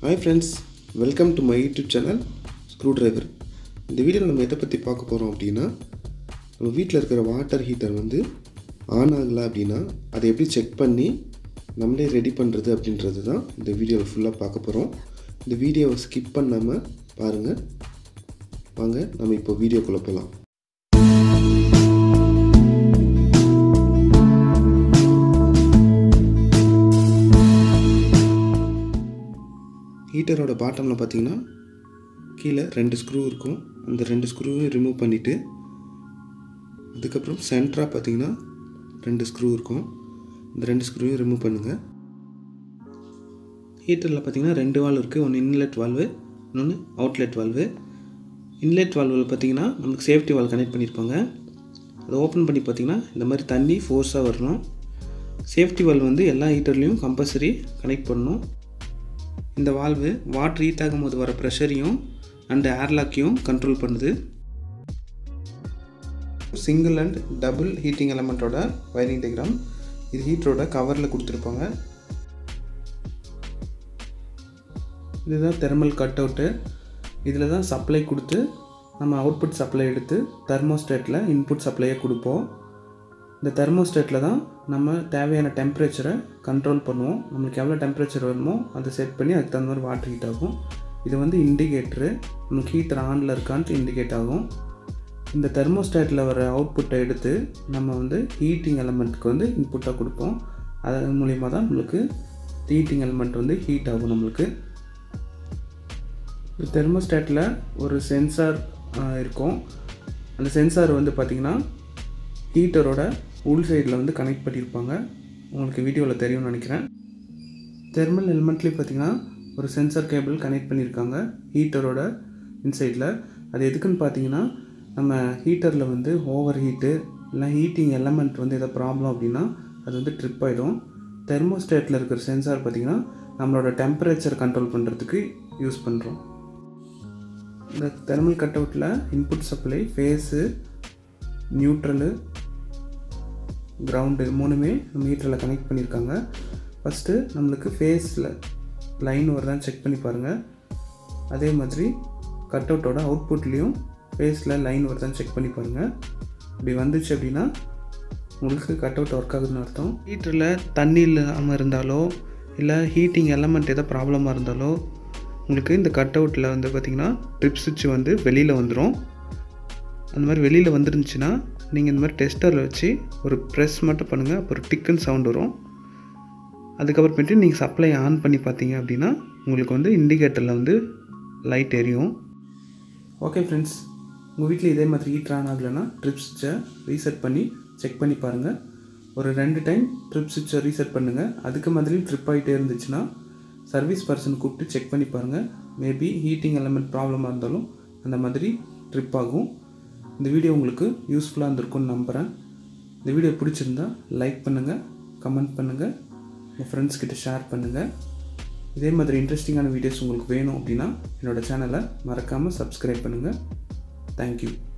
hi friends welcome to my YouTube channel screwdriver இந்த வீடியோவில் நம்ம எதை பற்றி பார்க்க போகிறோம் அப்படின்னா நம்ம வீட்டில் இருக்கிற வாட்டர் ஹீட்டர் வந்து ஆன் ஆகலை அப்படின்னா அதை எப்படி செக் பண்ணி நம்மளே ரெடி பண்ணுறது அப்படின்றது தான் இந்த வீடியோவில் ஃபுல்லாக பார்க்க போகிறோம் இந்த வீடியோவை ஸ்கிப் பண்ணாமல் பாருங்கள் வாங்க நம்ம இப்போ வீடியோக்குள்ளே போகலாம் ஹீட்டரோட பாட்டமில் பார்த்தீங்கன்னா கீழே ரெண்டு ஸ்க்ரூ இருக்கும் அந்த ரெண்டு ஸ்க்ரூவையும் ரிமூவ் பண்ணிவிட்டு அதுக்கப்புறம் சென்டராக பார்த்தீங்கன்னா ரெண்டு ஸ்க்ரூ இருக்கும் இந்த ரெண்டு ஸ்க்ரூவையும் ரிமூவ் பண்ணுங்கள் ஹீட்டரில் பார்த்தீங்கன்னா ரெண்டு வால்வ் இருக்குது ஒன்று இன்லெட் வால்வு இன்னொன்று அவுட்லெட் வால்வு இன்லெட் வால்வில் பார்த்தீங்கன்னா நமக்கு சேஃப்டி வால் கனெக்ட் பண்ணியிருப்பாங்க அதை ஓப்பன் பண்ணி பார்த்தீங்கன்னா இந்த மாதிரி தண்ணி ஃபோர்ஸாக வரணும் சேஃப்டி வால்வ் வந்து எல்லா ஹீட்டர்லேயும் கம்பல்சரி கனெக்ட் பண்ணணும் இந்த வால்வு வாட்டர் ஹீட் ஆகும்போது வர ப்ரெஷரையும் அண்ட் ஏர்லாக்கையும் கண்ட்ரோல் பண்ணுது சிங்கிள் அண்ட் டபுள் ஹீட்டிங் எலமெண்ட்டோட வயரிங் டயக்ராம் இது ஹீட்டரோட கவரில் கொடுத்துருப்பாங்க இதுதான் தெர்மல் கட் அவுட்டு இதில் தான் சப்ளை கொடுத்து நம்ம அவுட்புட் சப்ளை எடுத்து தெர்மோஸ்டேட்டில் இன்புட் சப்ளையை கொடுப்போம் இந்த தெர்மோஸ்டேட்டில் தான் நம்ம தேவையான டெம்பரேச்சரை கண்ட்ரோல் பண்ணுவோம் நம்மளுக்கு எவ்வளோ டெம்பரேச்சர் வேணுமோ அதை செட் பண்ணி அதுக்கு தகுந்த மாதிரி வாட்டர் ஹீட் ஆகும் இது வந்து இண்டிகேட்ரு நமக்கு ஹீட்டர் ஆனில் இருக்கான்ட்டு இண்டிகேட் ஆகும் இந்த தெர்மோஸ்டேட்டில் வர அவுட்புட்டை எடுத்து நம்ம வந்து ஹீட்டிங் எலமெண்ட்டுக்கு வந்து இன்புட்டாக கொடுப்போம் அதன் மூலிமா தான் நம்மளுக்கு ஹீட்டிங் எலமெண்ட் வந்து ஹீட் ஆகும் நம்மளுக்கு தெர்மோஸ்டேட்டில் ஒரு சென்சார் இருக்கும் அந்த சென்சார் வந்து பார்த்திங்கன்னா ஹீட்டரோட உள் சைடில் வந்து கனெக்ட் பண்ணியிருப்பாங்க உங்களுக்கு வீடியோவில் தெரியும்னு நினைக்கிறேன் தெர்மல் எலிமெண்ட்லேயும் பார்த்திங்கன்னா ஒரு சென்சார் கேபிள் கனெக்ட் பண்ணியிருக்காங்க ஹீட்டரோட இன்சைடில் அது எதுக்குன்னு பார்த்தீங்கன்னா நம்ம ஹீட்டரில் வந்து ஓவர் ஹீட்டு இல்லை ஹீட்டிங் எலமெண்ட் வந்து எதாவது ப்ராப்ளம் அப்படின்னா அது வந்து ட்ரிப் ஆகிடும் தெர்மோஸ்டேட்டில் இருக்கிற சென்சார் பார்த்திங்கன்னா நம்மளோட டெம்பரேச்சர் கண்ட்ரோல் பண்ணுறதுக்கு யூஸ் பண்ணுறோம் இந்த தெர்மல் கட் அவுட்டில் input supply phase neutral ground மூணுமே நம்ம ஹீட்டரில் கனெக்ட் பண்ணியிருக்காங்க ஃபஸ்ட்டு நம்மளுக்கு ஃபேஸில் லைன் வருதான்னு செக் பண்ணி பாருங்கள் அதே மாதிரி கட் அவுட்டோட அவுட்புட்லேயும் ஃபேஸில் லைன் வருதான்னு செக் பண்ணி பாருங்கள் இப்படி வந்துச்சு அப்படின்னா உங்களுக்கு கட் அவுட் ஒர்க் ஆகுதுன்னு அர்த்தம் ஹீட்டரில் தண்ணி இல்லாமல் இருந்தாலோ இல்லை ஹீட்டிங் எலமெண்ட் எதாவது ப்ராப்ளமாக இருந்தாலோ உங்களுக்கு இந்த கட் அவுட்டில் வந்து பார்த்திங்கன்னா ட்ரிப் சுவிட்ச் வந்து வெளியில் வந்துடும் அந்த மாதிரி வெளியில் வந்துருந்துச்சுன்னா நீங்கள் இந்த மாதிரி டெஸ்டரில் வச்சு ஒரு ப்ரெஸ் மட்டும் பண்ணுங்கள் அப்போ ஒரு டிக்குன்னு சவுண்ட் வரும் அதுக்கப்புறமேட்டு நீங்கள் சப்ளை ஆன் பண்ணி பார்த்தீங்க அப்படின்னா உங்களுக்கு வந்து இண்டிகேட்டரில் வந்து லைட் எரியும் ஓகே ஃப்ரெண்ட்ஸ் உங்கள் வீட்டில் இதே மாதிரி ஹீட்டர் ஆன் ஆகலைன்னா ட்ரிப் சுவிட்சை ரீசெட் பண்ணி செக் பண்ணி பாருங்கள் ஒரு ரெண்டு டைம் ட்ரிப் சுவிட்சை ரீசெட் பண்ணுங்கள் அதுக்கு மாதிரி ட்ரிப் ஆகிட்டே இருந்துச்சுன்னா சர்வீஸ் பர்சன் கூப்பிட்டு செக் பண்ணி பாருங்கள் மேபி ஹீட்டிங் எலமெண்ட் ப்ராப்ளமாக இருந்தாலும் அந்த மாதிரி ட்ரிப் ஆகும் இந்த வீடியோ உங்களுக்கு யூஸ்ஃபுல்லாக இருந்திருக்கும்னு நம்புகிறேன் இந்த வீடியோ பிடிச்சிருந்தா லைக் பண்ணுங்கள் கமெண்ட் பண்ணுங்கள் உங்கள் ஃப்ரெண்ட்ஸ் கிட்ட ஷேர் பண்ணுங்கள் இதே மாதிரி இன்ட்ரெஸ்டிங்கான வீடியோஸ் உங்களுக்கு வேணும் அப்படின்னா என்னோடய சேனலை மறக்காமல் சப்ஸ்கிரைப் பண்ணுங்கள் தேங்க்யூ